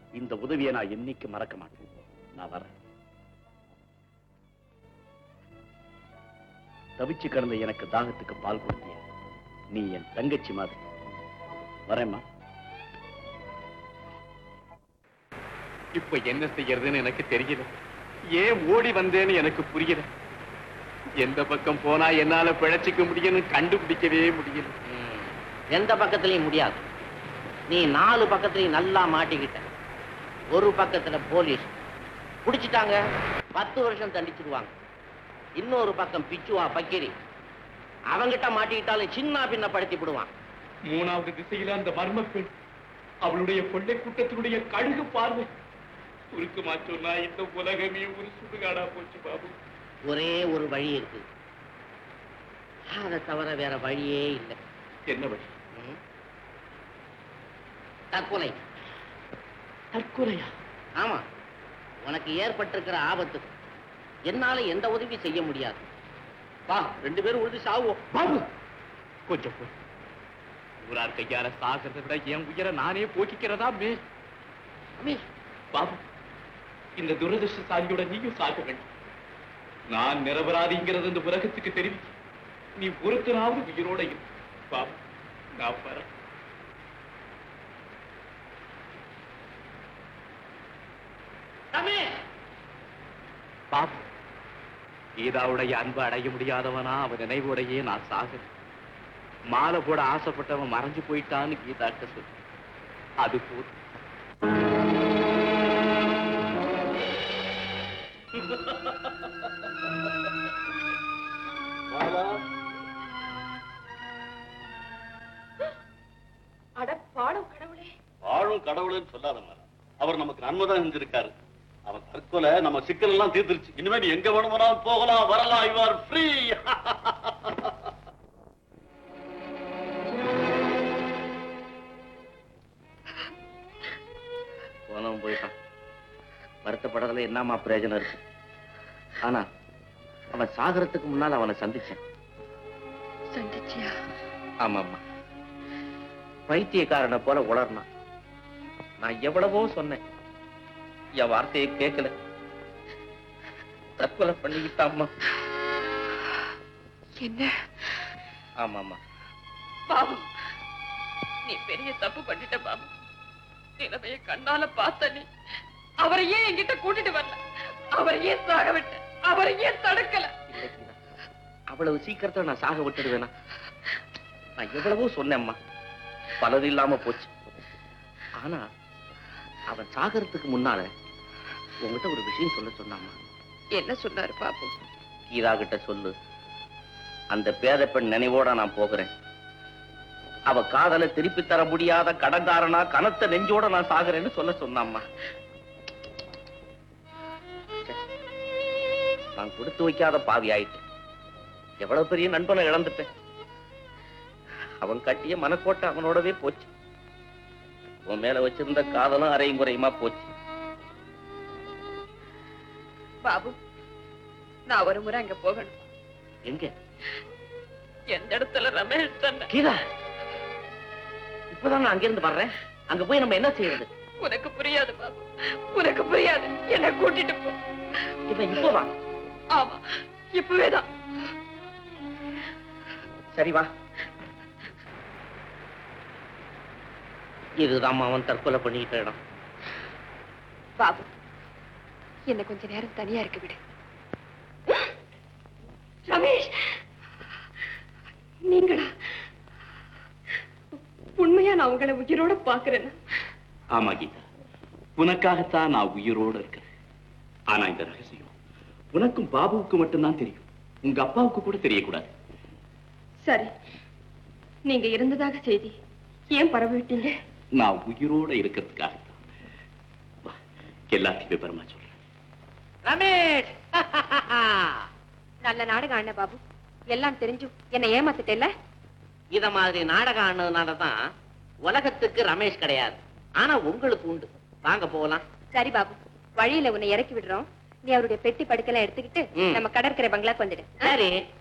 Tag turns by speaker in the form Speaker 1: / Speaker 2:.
Speaker 1: இந்த உதவியை நான் என்னைக்கு மறக்க மாட்டேன் நான் வரேன் தவிச்சு கிடந்த எனக்கு தாகத்துக்கு பால் கொடுத்திய நீ என் தங்கச்சி மாதிரி வரேம்மா
Speaker 2: இப்ப என்ன செய்யறதுன்னு எனக்கு தெரியல ஏன் ஓடி வந்தேன்னு எனக்கு புரியல எந்த பக்கம் போனா என்னால பிழைச்சிக்க முடியும்னு கண்டுபிடிக்கவே முடியல
Speaker 3: ம், எந்த பக்கத்துலயும் முடியாது நீ நாலு பக்கத்துலயும் நல்லா மாட்டிக்கிட்ட ஒரு பக்கத்துல போலீஸ் புடிச்சிட்டாங்க பத்து வருஷம் தண்டிச்சிருவாங்க இன்னொரு பக்கம் பிச்சுவா பக்கிரி அவங்கிட்ட மாட்டிக்கிட்டாலும் சின்ன பின்ன படுத்தி விடுவான்
Speaker 2: மூணாவது திசையில அந்த மர்ம பெண் அவளுடைய கொள்ளை கூட்டத்தினுடைய கழுகு பார்வை சுருக்கமா சொன்னா இந்த உலகமே ஒரு சுடுகாடா போச்சு பாபு
Speaker 3: ஒரே ஒரு வழி இருக்கு அதை தவிர வேற வழியே இல்லை
Speaker 2: என்ன வழி
Speaker 3: ம்? தற்கொலை
Speaker 2: தற்கொலையா
Speaker 3: ஆமா உனக்கு ஏற்பட்டிருக்கிற ஆபத்து என்னால எந்த உதவி செய்ய முடியாது வா ரெண்டு பேரும் உழுது சாவோம்
Speaker 2: பாபு கொஞ்சம் போய் ஊரார் கையால சாகிறத விட என் உயிரை நானே போக்கிக்கிறதா மே
Speaker 3: ரமேஷ்
Speaker 2: பாபு இந்த துரதிருஷ்டசாலியோட நீயும் சாக வேண்டும் நான் நிரபராதிங்கிறது இந்த உலகத்துக்கு தெரிவி நீ ஒருத்தனாவது உயிரோட இரு பாபு நான் வரேன்
Speaker 3: ரமேஷ்
Speaker 2: பாபு கீதாவுடைய அன்பு அடைய முடியாதவனா அவன் நினைவோடையே நான் சாகிறேன் மாலை போட ஆசைப்பட்டவன் மறைஞ்சு போயிட்டான்னு கீதாட்ட சொல்லு அது போதும்
Speaker 4: அட பாடும் கடவுளே
Speaker 1: வாழும் கடவுள்னு சொல்லாதம்மா அவர் நமக்கு நன்மை தான் செஞ்சிருக்காரு அவர் தற்கொலை நம்ம சிக்கல் எல்லாம் தீர்த்துருச்சு இனிமே நீ எங்க வேணுமானாலும் போகலாம் வரலாம் யூ ஆர் ஃப்ரீ
Speaker 3: போனவன் போயிட்டான் வருத்தப்படறதுல என்னமா பிரயோஜனம் இருக்கு ஆனா அவன் சாகரத்துக்கு முன்னால் அவனை சந்திச்சேன்
Speaker 4: சந்திச்சியா
Speaker 3: ஆமாம்மா பைத்தியக்காரனை போல உளர்னான் நான் எவ்வளவோ சொன்னேன் என் வார்த்தையை கேட்கல தற்கொலை பண்ணிக்கிட்டாம்மா
Speaker 4: என்ன
Speaker 3: ஆமாம்மா
Speaker 4: பாபு நீ பெரிய தப்பு பண்ணிட்ட பாபு நிலைமைய கண்ணால பார்த்த நீ அவரை ஏன் என்கிட்ட கூட்டிட்டு வரல அவரை ஏன் சாக விட்ட அவரை ஏன் தடுக்கல
Speaker 3: இல்லை கீதா. அவ்வளவு சீக்கிரத்துல நான் சாக விட்டுடுவேனா நான் எவ்வளவோ சொன்னேம்மா பலது இல்லாம போச்சு ஆனா அவன் சாகறதுக்கு முன்னால உங்ககிட்ட ஒரு விஷயம் சொல்ல சொன்னாம்மா
Speaker 4: என்ன சொன்னாரு பாபு
Speaker 3: கீதா கிட்ட சொல்லு அந்த பேத பெண் நினைவோட நான் போகிறேன் அவ காதலை திருப்பி தர முடியாத கடன்காரனா கனத்த நெஞ்சோட நான் சாகுறேன்னு சொல்ல சொன்னாம்மா ச்சே. நான் கொடுத்து வைக்காத பாவி ஆயிட்டேன் எவ்வளவு பெரிய நண்பனை இழந்துட்டேன் அவன் கட்டிய மனக்கோட்டை அவனோடவே போச்சு உன் மேல வச்சிருந்த காதலும் அரையும் குறையுமா போச்சு
Speaker 4: பாபு நான் ஒரு முறை அங்க போகணும்
Speaker 3: எங்க
Speaker 4: எந்த இடத்துல ரமேஷ் சொன்ன
Speaker 3: கீதா இப்பதான் நான் அங்கிருந்து வர்றேன் அங்க போய் நம்ம என்ன செய்யறது
Speaker 4: உனக்கு புரியாது பாபு உனக்கு புரியாது என்ன கூட்டிட்டு போ
Speaker 3: இப்ப இப்போ வா
Speaker 4: ஆமா இப்பவேதான்
Speaker 3: சரி வா இதுதான் அவன் தற்கொலை பண்ணிக்கிட்ட இடம்
Speaker 4: பாபு என்ன கொஞ்ச நேரம் தனியா இருக்க விடு ரமேஷ் நீங்களா உண்மையா நான் உங்களை உயிரோட பாக்குறேன்
Speaker 1: ஆமா கீதா உனக்காகத்தான் நான் உயிரோட இருக்கிறேன் ஆனா இந்த ரகசியம் உனக்கும் பாபுவுக்கு மட்டும்தான் தெரியும் உங்க அப்பாவுக்கு கூட தெரியக்கூடாது
Speaker 4: சரி நீங்க இருந்ததாக செய்தி ஏன் பரவிட்டீங்க
Speaker 1: நான் உயிரோட இருக்கிறதுக்காகத்தான் வா, எல்லாத்தையும் விவரமா சொல்றேன்
Speaker 3: ரமேஷ்
Speaker 4: நல்ல நாடகம் ஆன பாபு எல்லாம் தெரிஞ்சும் என்ன ஏமாத்திட்டேல்ல
Speaker 3: இத மாதிரி நாடகம் ஆனதுனால தான் உலகத்துக்கு ரமேஷ் கிடையாது ஆனா உங்களுக்கு உண்டு வாங்க போகலாம்
Speaker 4: சரி பாபு வழியில உன்னை இறக்கி விடுறோம் நீ அவருடைய பெட்டி படுக்கெல்லாம் எடுத்துக்கிட்டு
Speaker 3: ம்.
Speaker 4: நம்ம கடற்கரை பங்களாக்கு வந்துடு
Speaker 3: சரி